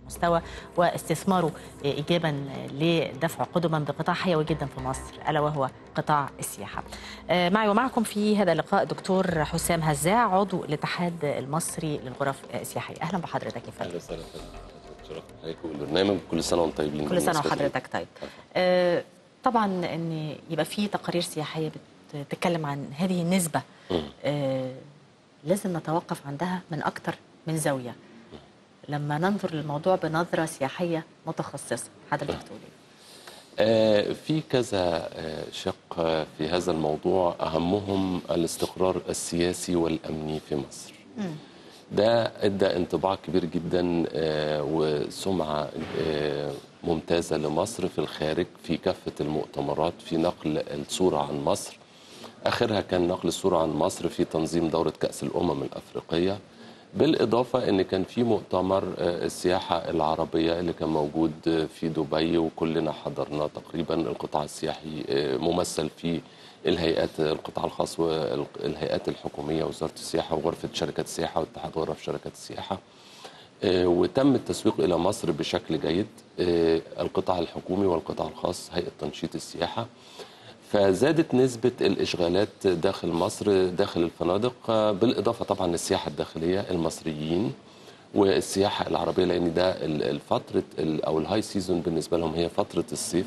المستوى واستثماره ايجابا لدفع قدما بقطاع حيوي جدا في مصر الا وهو قطاع السياحه. آه، معي ومعكم في هذا اللقاء دكتور حسام هزاع عضو الاتحاد المصري للغرف السياحيه. اهلا بحضرتك يا فندم. اهلا وسهلا شرف عليكم بالبرنامج كل سنه وانتم طيبين كل سنه وحضرتك طيب. آه، طبعا ان يبقى في تقارير سياحيه بتتكلم عن هذه النسبه آه، لازم نتوقف عندها من اكثر من زاويه. لما ننظر للموضوع بنظره سياحيه متخصصه حضرتك تقول ايه؟ آه، في كذا آه، شق آه، في هذا الموضوع اهمهم الاستقرار السياسي والامني في مصر. ده ادى انطباع كبير جدا آه، وسمعه آه، ممتازه لمصر في الخارج في كافه المؤتمرات في نقل الصوره عن مصر. اخرها كان نقل الصوره عن مصر في تنظيم دوره كاس الامم الافريقيه. بالاضافه ان كان في مؤتمر آه، السياحه العربيه اللي كان موجود آه، في دبي وكلنا حضرناه تقريبا القطاع السياحي آه، ممثل في الهيئات القطاع الخاص والهيئات الحكوميه وزاره السياحه وغرفه شركات السياحه واتحاد غرف شركات السياحه آه، وتم التسويق الى مصر بشكل جيد آه، القطاع الحكومي والقطاع الخاص هيئه تنشيط السياحه فزادت نسبة الإشغالات داخل مصر داخل الفنادق آه، بالإضافة طبعا للسياحة الداخلية المصريين والسياحة العربية لأن ده ال- الفترة ال- أو الهاي سيزون بالنسبة لهم هي فترة الصيف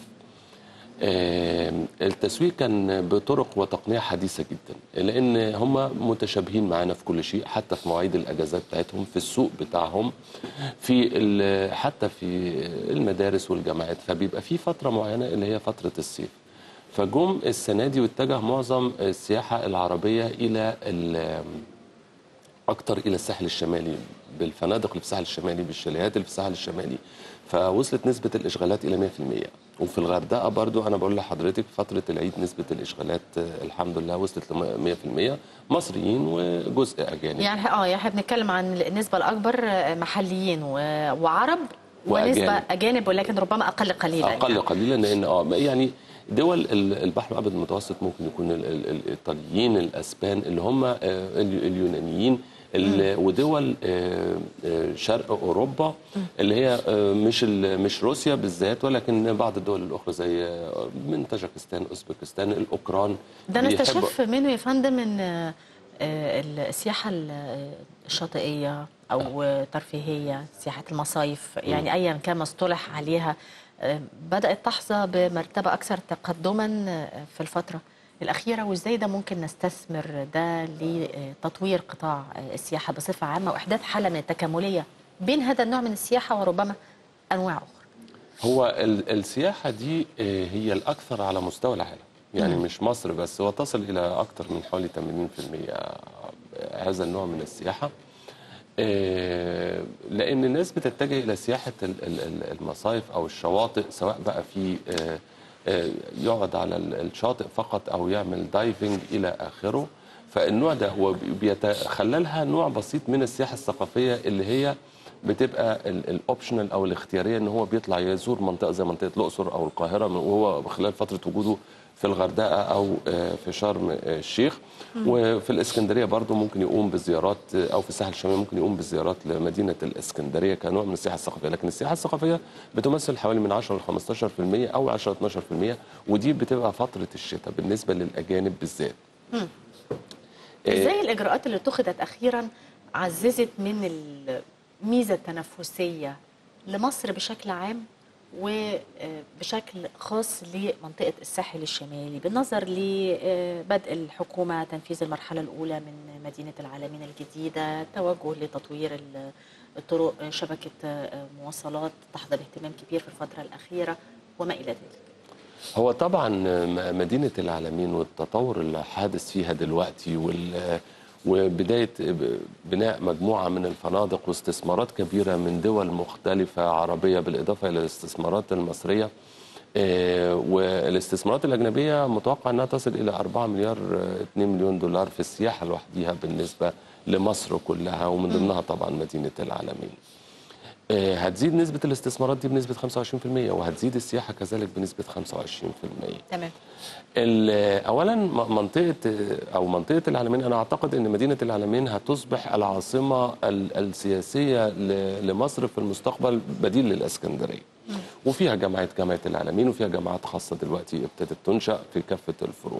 آم، التسويق كان بطرق وتقنية حديثة جدا لأن هم متشابهين معانا في كل شيء حتى في مواعيد الأجازات بتاعتهم في السوق بتاعهم في ال- حتى في المدارس والجامعات فبيبقى في فترة معينة اللي هي فترة الصيف فجم السنة دي واتجه معظم السياحة العربية إلى ال- اكتر الى الساحل الشمالي بالفنادق اللي في الساحل الشمالي بالشاليهات اللي في الساحل الشمالي فوصلت نسبه الاشغالات الى 100% وفي الغردقه برضو انا بقول لحضرتك فتره العيد نسبه الاشغالات آه، الحمد لله وصلت ل 100% مصريين وجزء اجانب يعني اه يعني احنا بنتكلم عن النسبه الاكبر آه، محليين و- وعرب وأجانب. ونسبه اجانب ولكن ربما اقل قليلا اقل يعني. قليلا لان اه يعني دول ال- البحر الابيض المتوسط ممكن يكون ال- ال- الايطاليين الاسبان اللي هم آه، ال- اليونانيين ال- ودول آه، آه، شرق اوروبا اللي هي آه، مش ال- مش روسيا بالذات ولكن بعض الدول الاخرى زي آه، من طاجكستان اوزبكستان الاوكران ده بيحبوا- نستشف منه يا فندم ان آه، السياحه ال- الشاطئيه او ترفيهيه سياحه المصايف يعني ايا كان ما اصطلح عليها آه، بدات تحظى بمرتبه اكثر تقدما آه، في الفتره الاخيره وازاي ده ممكن نستثمر ده لتطوير قطاع آه، السياحه بصفه عامه واحداث حاله من التكامليه بين هذا النوع من السياحه وربما انواع اخرى هو ال- السياحة دي آه، هي الأكثر على مستوى العالم يعني مش مصر بس وتصل إلى أكثر من حوالي 80% هذا النوع من السياحة آه، لأن الناس بتتجه إلى سياحة ال- ال- ال- المصايف أو الشواطئ سواء بقى في آه، آه، يقعد على ال- الشاطئ فقط أو يعمل دايفنج إلى آخره فالنوع ده هو بي- بيتخللها نوع بسيط من السياحة الثقافية اللي هي بتبقى الاوبشنال او الاختياريه ان هو بيطلع يزور منطقه زي منطقه الاقصر او القاهره من- وهو خلال فتره وجوده في الغردقه او آه، في شرم آه، الشيخ وفي الاسكندريه برضو ممكن يقوم بزيارات آه، او في الساحل الشمالي ممكن يقوم بزيارات لمدينه الاسكندريه كنوع من السياحه الثقافيه لكن السياحه الثقافيه بتمثل حوالي من 10 ل 15% او 10 ل 12% ودي بتبقى فتره الشتاء بالنسبه للاجانب بالذات ازاي الاجراءات اللي اتخذت اخيرا عززت من الميزه التنافسيه لمصر بشكل عام وبشكل خاص لمنطقه الساحل الشمالي بالنظر لبدء الحكومه تنفيذ المرحله الاولى من مدينه العالمين الجديده توجه لتطوير ال- الطرق شبكه مواصلات تحظى باهتمام كبير في الفتره الاخيره وما الى ذلك هو طبعا م- مدينة العالمين والتطور اللي حادث فيها دلوقتي وال وبداية ب- بناء مجموعة من الفنادق واستثمارات كبيرة من دول مختلفة عربية بالإضافة إلى الاستثمارات المصرية آه، والاستثمارات الأجنبية متوقع أنها تصل إلى 4 مليار آه، 2 مليون دولار في السياحة لوحديها بالنسبة لمصر كلها ومن ضمنها طبعا مدينة العالمين آه، هتزيد نسبة الاستثمارات دي بنسبة 25% وهتزيد السياحة كذلك بنسبة 25% تمام ال- اولا م- منطقه او منطقه العلمين انا اعتقد ان مدينه العلمين هتصبح العاصمه ال- السياسيه ل- لمصر في المستقبل بديل للاسكندريه وفيها جامعه جامعه العلمين وفيها جامعات خاصه دلوقتي ابتدت تنشا في كافه الفروع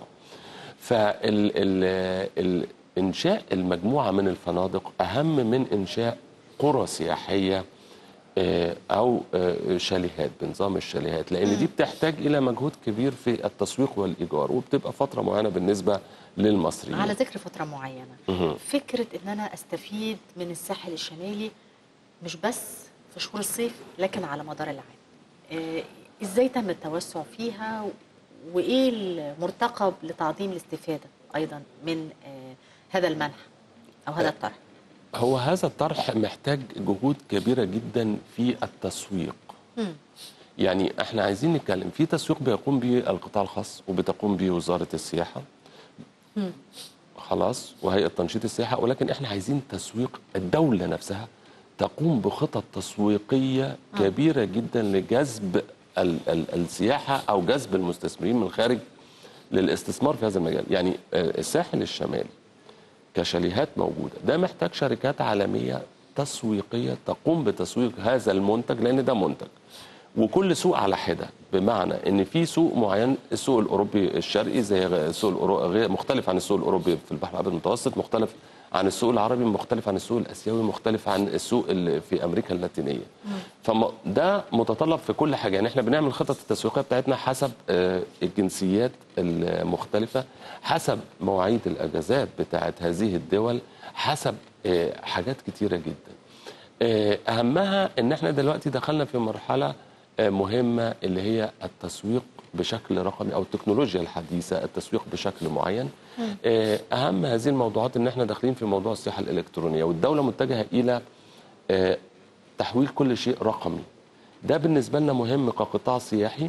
فانشاء المجموعه من الفنادق اهم من انشاء قرى سياحيه آه، او آه، شاليهات بنظام الشاليهات لان دي بتحتاج الى مجهود كبير في التسويق والايجار وبتبقى فتره معينه بالنسبه للمصريين على ذكر فتره معينه مهم. فكره ان انا استفيد من الساحل الشمالي مش بس في شهور الصيف لكن على مدار العام آه، ازاي تم التوسع فيها وايه المرتقب لتعظيم الاستفاده ايضا من آه، هذا المنح او هذا الطرح هو هذا الطرح محتاج جهود كبيره جدا في التسويق مم. يعني احنا عايزين نتكلم في تسويق بيقوم به القطاع الخاص وبتقوم به وزاره السياحه مم. خلاص وهيئه تنشيط السياحه ولكن احنا عايزين تسويق الدوله نفسها تقوم بخطط تسويقيه كبيره جدا لجذب ال ال السياحه او جذب المستثمرين من الخارج للاستثمار في هذا المجال يعني آه، الساحل الشمالي كشاليهات موجوده ده محتاج شركات عالميه تسويقيه تقوم بتسويق هذا المنتج لان ده منتج وكل سوق على حده بمعنى ان في سوق معين السوق الاوروبي الشرقي زي غ- السوق الأورو... غير مختلف عن السوق الاوروبي في البحر الابيض المتوسط مختلف عن السوق العربي مختلف عن السوق الاسيوي مختلف عن السوق اللي في امريكا اللاتينيه فده متطلب في كل حاجه يعني احنا بنعمل الخطط التسويقيه بتاعتنا حسب آه، الجنسيات المختلفه حسب مواعيد الاجازات بتاعت هذه الدول حسب آه، حاجات كتيره جدا آه، اهمها ان احنا دلوقتي دخلنا في مرحله آه، مهمه اللي هي التسويق بشكل رقمي او التكنولوجيا الحديثه التسويق بشكل معين آه، اهم هذه الموضوعات ان احنا داخلين في موضوع السياحه الالكترونيه والدوله متجهه الى آه، تحويل كل شيء رقمي ده بالنسبه لنا مهم كقطاع سياحي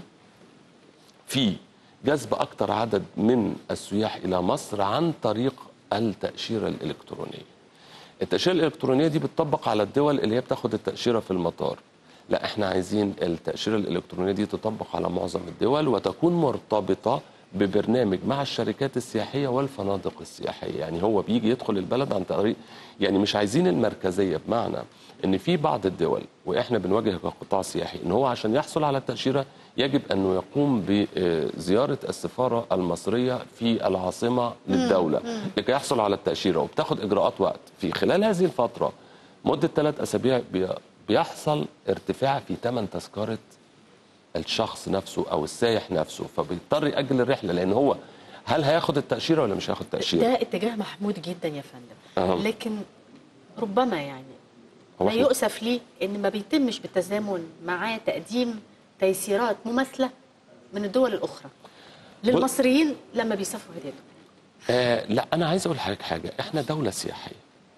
في جذب اكتر عدد من السياح الى مصر عن طريق التاشيره الالكترونيه التأشيرة الإلكترونية دي بتطبق على الدول اللي هي بتاخد التأشيرة في المطار لا احنا عايزين التأشيرة الإلكترونية دي تطبق على معظم الدول وتكون مرتبطة ببرنامج مع الشركات السياحية والفنادق السياحية يعني هو بيجي يدخل البلد عن طريق يعني مش عايزين المركزية بمعنى ان في بعض الدول واحنا بنواجه كقطاع سياحي ان هو عشان يحصل على التأشيرة يجب انه يقوم بزيارة السفارة المصرية في العاصمة للدولة لكي يحصل على التأشيرة وبتاخد اجراءات وقت في خلال هذه الفترة مدة ثلاث اسابيع بي- بيحصل ارتفاع في ثمن تذكرة الشخص نفسه او السايح نفسه فبيضطر ياجل الرحله لان هو هل هياخد التاشيره ولا مش هياخد تاشيره ده اتجاه محمود جدا يا فندم أهم. لكن ربما يعني هو ما إحنا- يؤسف ليه ان ما بيتمش بالتزامن مع تقديم تيسيرات مماثله من الدول الاخرى للمصريين لما بيسافروا هذه الدول آه لا انا عايز اقول لحضرتك حاجه احنا دوله سياحيه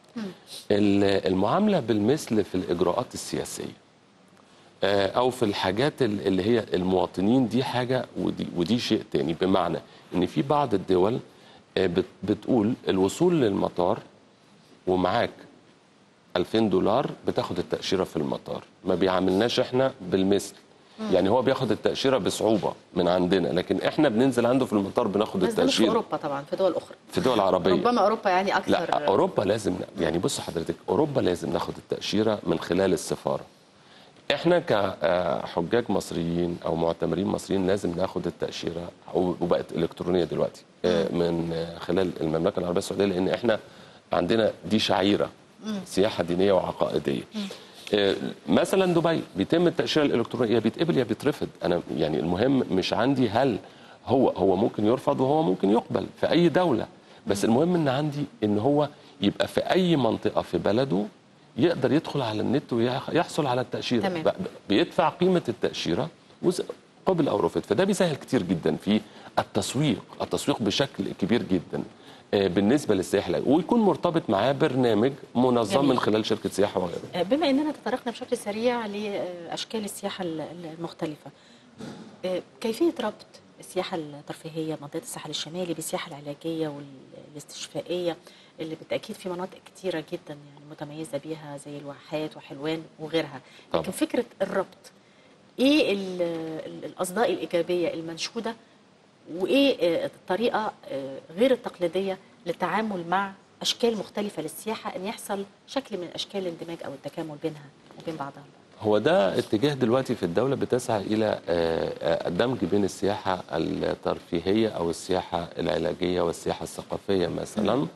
ال- المعامله بالمثل في الاجراءات السياسيه آه او في الحاجات ال- اللي هي المواطنين دي حاجه ودي, ودي شيء تاني بمعنى ان في بعض الدول آه بت- بتقول الوصول للمطار ومعاك 2000 دولار بتاخد التأشيرة في المطار ما بيعاملناش احنا بالمثل يعني هو بياخد التأشيرة بصعوبة من عندنا لكن احنا بننزل عنده في المطار بناخد بس ده مش في التأشيرة اوروبا طبعا في دول اخرى في دول عربية ربما اوروبا يعني اكثر لا اوروبا لازم يعني بص حضرتك اوروبا لازم ناخد التاشيره من خلال السفاره احنا كحجاج مصريين او معتمرين مصريين لازم ناخد التاشيره وبقت الكترونيه دلوقتي آه، من آه، خلال المملكه العربيه السعوديه لان احنا عندنا دي شعيره سياحه دينيه وعقائديه آه، مثلا دبي بيتم التاشيره الالكترونيه يا بيتقبل يا بيترفض انا يعني المهم مش عندي هل هو هو ممكن يرفض وهو ممكن يقبل في اي دوله بس المهم ان عندي ان هو يبقى في اي منطقه في بلده يقدر يدخل على النت ويحصل على التاشيره تمام. ب- بيدفع قيمه التاشيره وز- قبل او رفض فده بيسهل كتير جدا في التسويق التسويق بشكل كبير جدا آه، بالنسبه للسائح العالمي. ويكون مرتبط معاه برنامج منظم جميل. من خلال شركه سياحه وغيرها آه، بما اننا تطرقنا بشكل سريع لاشكال السياحه ال- ال- المختلفه آه، كيفيه ربط السياحه الترفيهيه منطقه الساحل الشمالي بالسياحه العلاجيه والاستشفائيه اللي بالتاكيد في مناطق كتيره جدا يعني متميزه بيها زي الواحات وحلوان وغيرها طبعا. لكن فكره الربط ايه ال- ال- الاصداء الايجابيه المنشوده وايه آه، الطريقه آه، غير التقليديه للتعامل مع اشكال مختلفه للسياحه ان يحصل شكل من اشكال الاندماج او التكامل بينها وبين بعضها هو ده اتجاه دلوقتي في الدولة بتسعى إلى آه، آه، الدمج بين السياحة الترفيهية أو السياحة العلاجية والسياحة الثقافية مثلا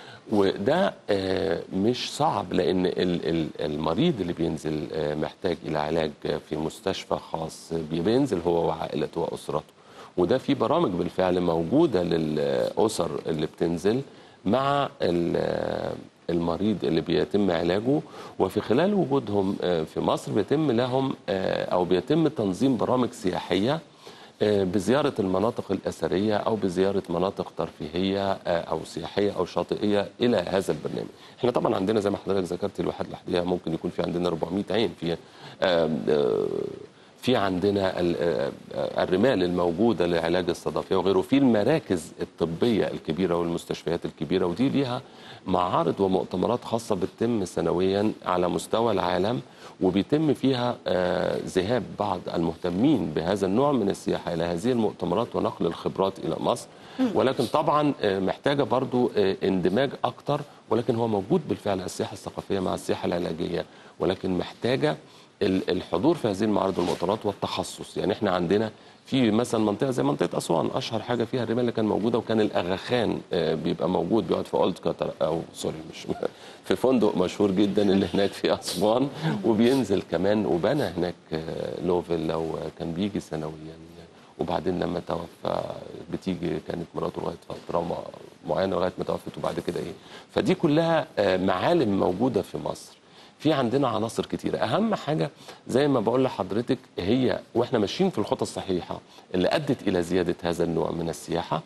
وده آه، مش صعب لأن ال- ال- المريض اللي بينزل آه، محتاج إلى علاج في مستشفى خاص بينزل هو وعائلته وأسرته وده في برامج بالفعل موجودة للأسر اللي بتنزل مع ال- المريض اللي بيتم علاجه وفي خلال وجودهم آه، في مصر بيتم لهم آه، او بيتم تنظيم برامج سياحيه آه، بزياره المناطق الاثريه او بزياره مناطق ترفيهيه آه، او سياحيه او شاطئيه الى هذا البرنامج. احنا طبعا عندنا زي ما حضرتك ذكرت الواحد لوحدها ممكن يكون في عندنا 400 عين في آه، آه، في عندنا ال- آه، آه، الرمال الموجوده لعلاج الصدفيه وغيره في المراكز الطبيه الكبيره والمستشفيات الكبيره ودي ليها معارض ومؤتمرات خاصه بتتم سنويا على مستوى العالم وبيتم فيها آه، ذهاب بعض المهتمين بهذا النوع من السياحه الى هذه المؤتمرات ونقل الخبرات الى مصر ولكن طبعا آه، محتاجه برضو آه، اندماج اكتر ولكن هو موجود بالفعل السياحه الثقافيه مع السياحه العلاجيه ولكن محتاجه ال- الحضور في هذه المعارض والمؤتمرات والتخصص يعني احنا عندنا في مثلا منطقه زي منطقه اسوان اشهر حاجه فيها الرمال اللي كان موجوده وكان الاغاخان آه، بيبقى موجود بيقعد في اولد قطر او سوري مش في فندق مشهور جدا اللي هناك في اسوان وبينزل كمان وبنى هناك آه، له فيلا وكان بيجي سنويا وبعدين لما توفى بتيجي كانت مراته لغايه فتره مع- معينه لغايه ما توفت وبعد كده ايه فدي كلها آه، معالم موجوده في مصر في عندنا عناصر كتيرة أهم حاجة زي ما بقول لحضرتك هي وإحنا ماشيين في الخطة الصحيحة اللي أدت إلى زيادة هذا النوع من السياحة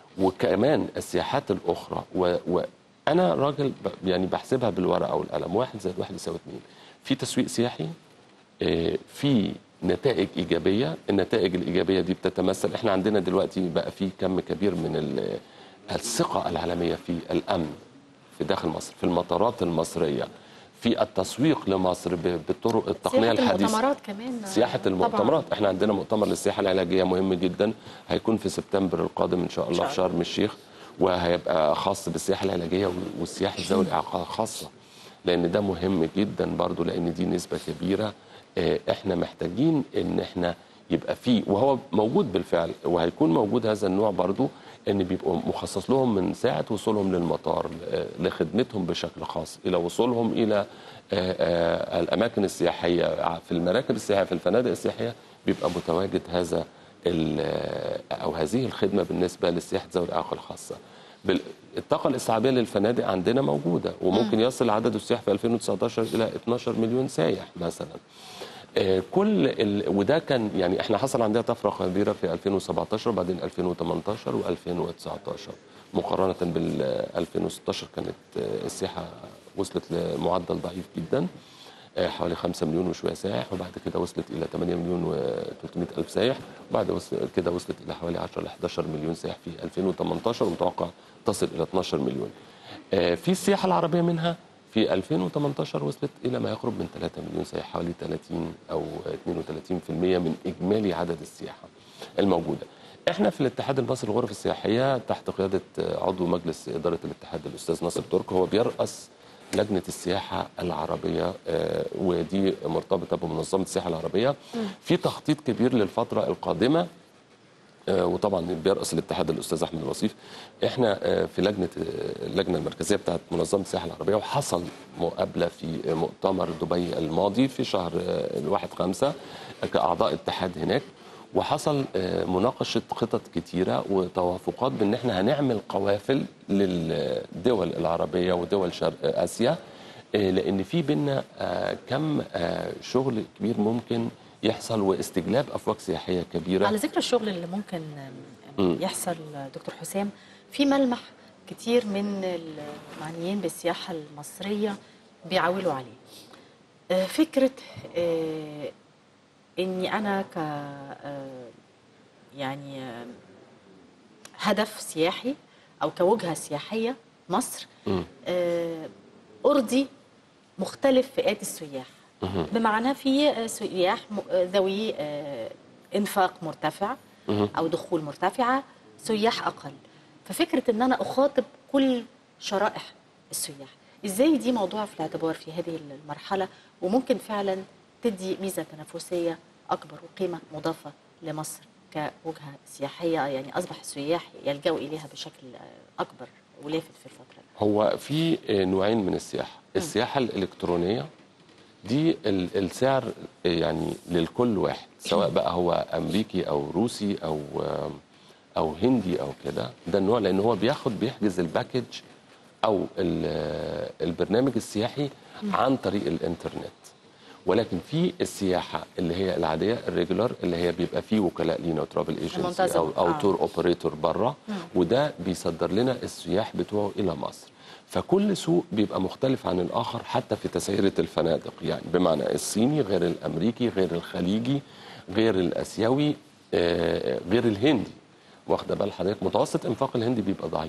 وكمان السياحات الأخرى و... وأنا راجل ب... يعني بحسبها بالورقة والقلم واحد زائد واحد يساوي اتنين في تسويق سياحي آه، في نتائج ايجابيه النتائج الايجابيه دي بتتمثل احنا عندنا دلوقتي بقى في كم كبير من ال- الثقه العالميه في الامن في داخل مصر في المطارات المصريه في التسويق لمصر ب- بالطرق التقنيه سياحه الحديثه المؤتمرات كمان سياحة طبعاً. المؤتمرات احنا عندنا مؤتمر للسياحة العلاجية مهم جدا هيكون في سبتمبر القادم ان شاء الله شاء في شرم الشيخ وهيبقى خاص بالسياحة العلاجية والسياحة ذوي الإعاقة خاصة لأن ده مهم جدا برضو لأن دي نسبة كبيرة اه، احنا محتاجين ان احنا يبقى فيه وهو موجود بالفعل وهيكون موجود هذا النوع برضو ان بيبقوا مخصص لهم من ساعة وصولهم للمطار اه، لخدمتهم بشكل خاص الى وصولهم الى اه، اه، الاماكن السياحيه في المراكب السياحيه في الفنادق السياحيه بيبقى متواجد هذا ال- او هذه الخدمه بالنسبه للسياحه ذوي الاعاقه الخاصه. بال- الطاقه الاستيعابيه للفنادق عندنا موجوده وممكن يصل عدد السياح في 2019 الى 12 مليون سايح مثلا. آه، كل ال... وده كان يعني احنا حصل عندنا طفره كبيره في 2017 وبعدين 2018 و2019 مقارنه بال 2016 كانت آه، السياحه وصلت لمعدل ضعيف جدا آه، حوالي 5 مليون وشويه سائح وبعد كده وصلت الى 8 مليون و300 الف سائح وبعد وصل كده وصلت الى حوالي 10 ل 11 مليون سائح في 2018 ومتوقع تصل الى 12 مليون. آه، في السياحه العربيه منها في 2018 وصلت الى ما يقرب من 3 مليون سائح حوالي 30 او 32% من اجمالي عدد السياحه الموجوده. احنا في الاتحاد المصري للغرف السياحيه تحت قياده آه، عضو مجلس اداره الاتحاد الاستاذ ناصر ترك هو بيرأس لجنه السياحه العربيه آه، ودي مرتبطه بمنظمه السياحه العربيه في تخطيط كبير للفتره القادمه آه، وطبعا بيرأس الاتحاد الاستاذ احمد الوصيف احنا آه، في لجنه آه، اللجنه المركزيه بتاعت منظمه السياحه العربيه وحصل مقابله في مؤتمر دبي الماضي في شهر آه، الواحد خمسة كاعضاء اتحاد هناك وحصل آه، مناقشه خطط كتيره وتوافقات بان احنا هنعمل قوافل للدول العربيه ودول شرق اسيا آه، لان في بينا آه، كم آه، شغل كبير ممكن يحصل واستجلاب افواج سياحيه كبيره على ذكر الشغل اللي ممكن يحصل دكتور حسام في ملمح كتير من المعنيين بالسياحة المصرية بيعولوا عليه آه، فكرة آه، إني أنا ك آه، يعني آه، هدف سياحي أو كوجهة سياحية مصر آه، أرضي مختلف فئات السياح بمعنى في آه، سياح م- آه، ذوي آه، إنفاق مرتفع أو دخول مرتفعة سياح أقل ففكرة أن أنا أخاطب كل شرائح السياح إزاي دي موضوع في الاعتبار في هذه المرحلة وممكن فعلا تدي ميزة تنافسية أكبر وقيمة مضافة لمصر كوجهة سياحية يعني أصبح السياح يلجأوا إليها بشكل آه، أكبر ولافت في الفترة الأخيرة. هو في آه، نوعين من السياحه السياحه الالكترونيه دي ال- السعر آه، يعني للكل واحد سواء بقى هو امريكي او روسي او آه، او هندي او كده ده النوع لان هو بياخد بيحجز الباكج او ال- آه، البرنامج السياحي عن طريق الانترنت ولكن في السياحه اللي هي العاديه الريجولار اللي هي بيبقى فيه وكلاء لينا وترافل ايجنسي المنتظم. او او آه. تور اوبريتور بره وده بيصدر لنا السياح بتوعه الى مصر فكل سوق بيبقى مختلف عن الاخر حتى في تسعيره الفنادق يعني بمعنى الصيني غير الامريكي غير الخليجي غير الاسيوي آه، غير الهندي واخده بال حضرتك متوسط انفاق الهندي بيبقى ضعيف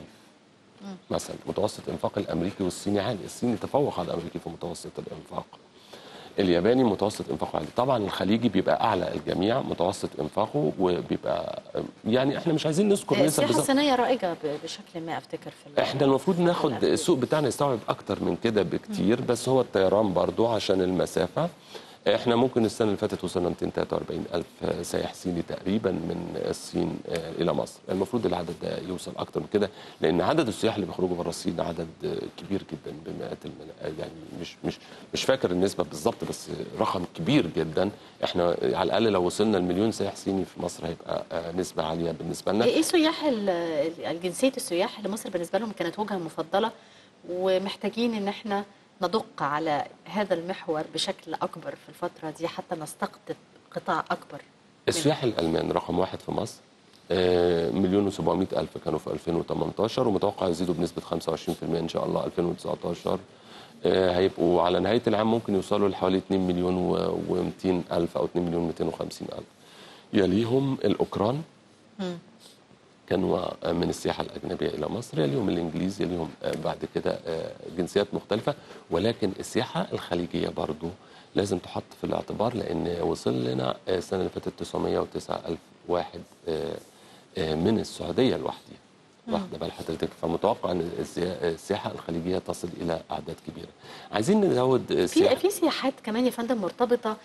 مثلا متوسط انفاق الامريكي والصيني عالي الصيني يتفوق على الامريكي في متوسط الانفاق الياباني متوسط انفاقه عالي طبعا الخليجي بيبقى اعلى الجميع متوسط انفاقه وبيبقى يعني احنا مش عايزين نذكر نسب السياحة بالظبط الصينية رائجة ب- بشكل ما أفتكر في ال- احنا المفروض ناخد الأخير. السوق بتاعنا يستوعب اكتر من كده بكتير بس هو الطيران برضو عشان المسافه احنا ممكن السنه اللي فاتت وصلنا 243 الف سائح صيني تقريبا من الصين آه، الى مصر المفروض العدد ده يوصل اكتر من كده لان عدد السياح اللي بيخرجوا بره الصين عدد آه، كبير جدا بمئات الملايين يعني مش مش مش فاكر النسبه بالظبط بس رقم كبير جدا احنا على الاقل لو وصلنا لمليون سائح صيني في مصر هيبقى آه، نسبه عاليه بالنسبه لنا ايه سياح ال- ال- جنسيه السياح اللي مصر بالنسبه لهم كانت وجهه مفضله ومحتاجين ان احنا ندق على هذا المحور بشكل اكبر في الفتره دي حتى نستقطب قطاع اكبر السياح الالمان رقم واحد في مصر آه، مليون و700 الف كانوا في 2018 ومتوقع يزيدوا بنسبه 25% ان شاء الله 2019 آه، هيبقوا على نهايه العام ممكن يوصلوا لحوالي 2 مليون و200 الف او 2 مليون 250 الف يليهم الاوكران كانوا من السياحة الأجنبية إلى مصر يليهم الإنجليز يليهم آه، بعد كده آه، جنسيات مختلفة ولكن السياحة الخليجية برضو لازم تحط في الاعتبار لأن وصل لنا آه، السنة اللي فاتت 909 ألف واحد آه، آه، من السعودية لوحدها واخده بال حضرتك فمتوقع ان السيا- السياحه الخليجيه تصل الى اعداد كبيره. عايزين نزود في السياحه في سياحات كمان يا فندم مرتبطه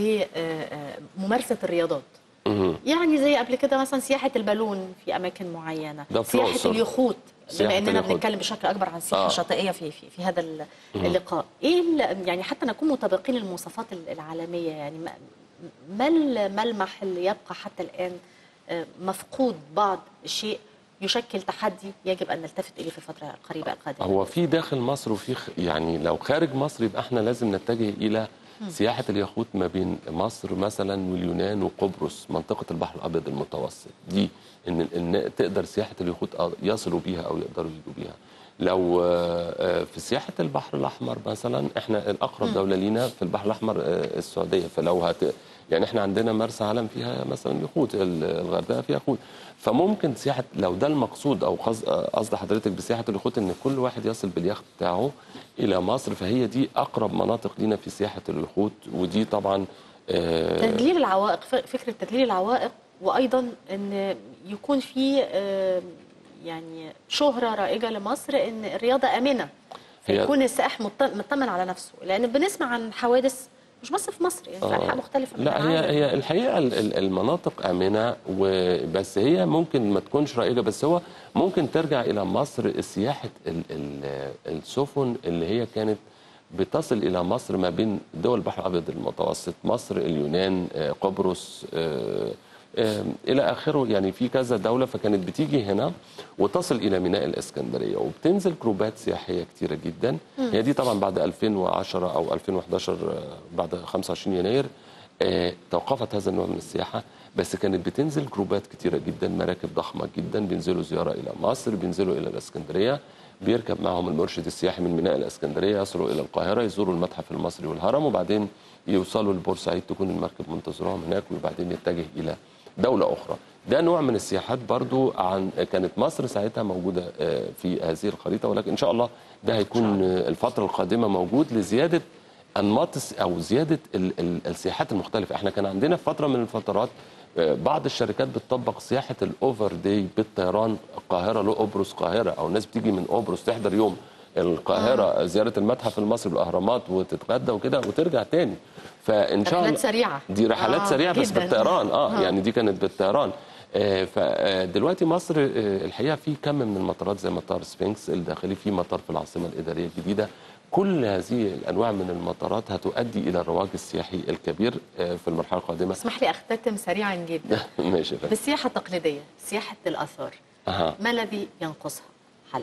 بممارسه الرياضات مهم. يعني زي قبل كده مثلا سياحه البالون في اماكن معينه ده في سياحه الأقصر. اليخوت سياحة بما اننا اليخوت. بنتكلم بشكل اكبر عن السياحه آه. الشاطئيه في في, في هذا ال- اللقاء ايه ال- يعني حتى نكون مطابقين للمواصفات ال- العالميه يعني ما ما الملمح اللي يبقى حتى الان آه، مفقود بعض الشيء يشكل تحدي يجب ان نلتفت اليه في الفتره القريبه القادمه هو في داخل مصر وفي خ... يعني لو خارج مصر يبقى احنا لازم نتجه الى سياحه اليخوت ما بين مصر مثلا واليونان وقبرص منطقه البحر الابيض المتوسط دي ان, إن تقدر سياحه اليخوت أ- يصلوا بيها او يقدروا يجوا بيها لو آه، آه، في سياحه البحر الاحمر مثلا احنا الاقرب دوله لينا في البحر الاحمر آه، السعوديه فلو هت يعني احنا عندنا مرسى علم فيها مثلا يخوت ال- الغردقه فيها يخوت فممكن سياحه لو ده المقصود او قصد قصد حضرتك بسياحه اليخوت ان كل واحد يصل باليخت بتاعه الى مصر فهي دي اقرب مناطق لينا في سياحه اليخوت ودي طبعا آه، تذليل العوائق ف- فكره تذليل العوائق وايضا ان يكون في آه، يعني شهره رائجه لمصر ان الرياضه امنه هي- فيكون السائح مط- مطمن على نفسه لان بنسمع عن حوادث مش بس في مصر يعني في آه. انحاء مختلفه من لا هي العالم. هي الحقيقه ال- ال- المناطق امنه وبس هي ممكن ما تكونش رائجه بس هو ممكن ترجع الى مصر سياحه ال- ال- السفن اللي هي كانت بتصل الى مصر ما بين دول البحر الابيض المتوسط مصر اليونان آه، قبرص آه، آه، الى اخره يعني في كذا دوله فكانت بتيجي هنا وتصل الى ميناء الاسكندريه وبتنزل جروبات سياحيه كتيره جدا هي دي طبعا بعد 2010 او 2011 آه، بعد 25 يناير آه، توقفت هذا النوع من السياحه بس كانت بتنزل جروبات كتيره جدا مراكب ضخمه جدا بينزلوا زياره الى مصر بينزلوا الى الاسكندريه بيركب معهم المرشد السياحي من ميناء الاسكندريه يصلوا الى القاهره يزوروا المتحف المصري والهرم وبعدين يوصلوا لبورسعيد تكون المركب منتظرهم هناك وبعدين يتجه الى دوله اخرى ده نوع من السياحات برضو عن كانت مصر ساعتها موجوده آه، في هذه الخريطه ولكن ان شاء الله ده هيكون آه، الفتره القادمه موجود لزياده انماط الس- او زياده ال- ال- السياحات المختلفه احنا كان عندنا في فتره من الفترات آه، بعض الشركات بتطبق سياحه الاوفر داي بالطيران القاهره لقبرص قاهره او الناس بتيجي من قبرص تحضر يوم القاهره آه. زياره المتحف المصري بالاهرامات وتتغدى وكده وترجع تاني فان شاء الله رحلات سريعه دي رحلات آه، آه سريعه بس جداً. بالطيران اه آه. يعني دي كانت بالطيران آه فدلوقتي مصر آه الحقيقه في كم من المطارات زي مطار سفنكس الداخلي في مطار في العاصمه الاداريه الجديده كل هذه الانواع من المطارات هتؤدي الى الرواج السياحي الكبير آه في المرحله القادمه اسمح لي اختتم سريعا جدا ماشي يا فندم. بالسياحه التقليديه سياحه الاثار أها. ما الذي ينقصها حاليا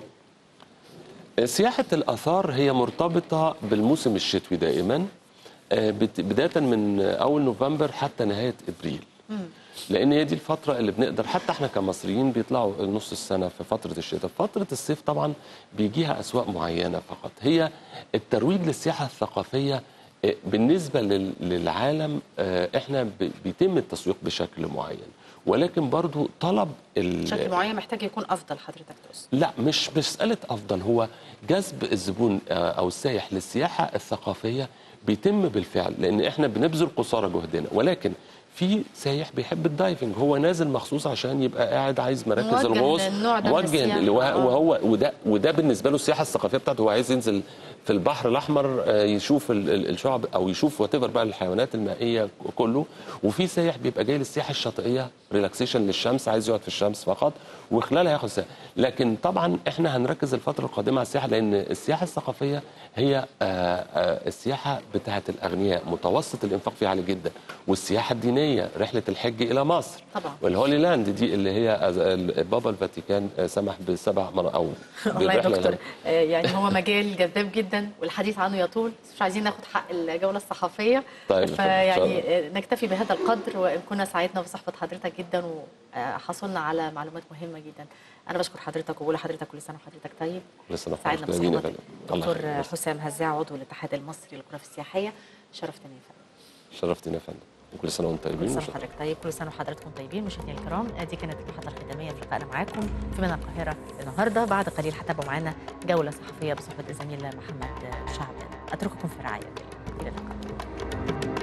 سياحة الآثار هي مرتبطة بالموسم الشتوي دائما آه، بت- بداية من أول نوفمبر حتى نهاية إبريل لأن هي دي الفترة اللي بنقدر حتى احنا كمصريين بيطلعوا نص السنة في فترة الشتاء فترة الصيف طبعا بيجيها أسواق معينة فقط هي الترويج للسياحة الثقافية آه، بالنسبة لل- للعالم آه، احنا ب- بيتم التسويق بشكل معين ولكن برضو طلب ال- بشكل معين محتاج يكون افضل حضرتك تقصد لا مش مش مسألة أفضل هو جذب الزبون آه، أو السائح للسياحة الثقافية بيتم بالفعل لأن إحنا بنبذل قصارى جهدنا ولكن في سايح بيحب الدايفنج هو نازل مخصوص عشان يبقى قاعد عايز مراكز موجه الغوص للنوع ده من موجه السياحة. اللي هو- آه. وهو وده وده بالنسبه له السياحه الثقافيه بتاعته هو عايز ينزل في البحر الاحمر آه، يشوف ال- ال- الشعب او يشوف وات بقى الحيوانات المائيه كله وفي سايح بيبقى جاي للسياحه الشاطئيه ريلاكسيشن للشمس عايز يقعد في الشمس فقط وخلالها ياخد ساعه لكن طبعا احنا هنركز الفتره القادمه على السياحه لان السياحه الثقافيه هي آه، آه، السياحه بتاعه الاغنياء متوسط الانفاق فيها عالي جدا والسياحه الدينيه رحله الحج الى مصر طبعا. والهولي لاند دي اللي هي أز- ال- بابا الفاتيكان آه، سمح بسبع مر او والله يا بالرحلة دكتور لل- آه، يعني هو مجال جذاب جدا والحديث عنه يطول بس مش عايزين ناخد حق الجوله الصحفيه طيب، إن شاء فيعني الله. آه، نكتفي بهذا القدر وان كنا سعدنا بصحبه حضرتك جدا وحصلنا على معلومات مهمه جدا انا بشكر حضرتك وبقول لحضرتك كل سنه وحضرتك طيب لسه أنا سعدنا طيبين يا بصحبتك فندم. الله دكتور يخليك. حسام هزاع عضو الاتحاد المصري للغرف السياحيه شرفتني يا فندم شرفتنا يا فندم وكل سنه وانتم كل طيبين سنه وشكراً. وحضرتك طيب كل سنه وحضراتكم طيبين مشاهدينا الكرام دي كانت المحطه الختاميه في لقائنا معاكم في من القاهره النهارده بعد قليل هتابعوا معانا جوله صحفيه بصحبه الزميل محمد شعبان اترككم في رعايه الله الى اللقاء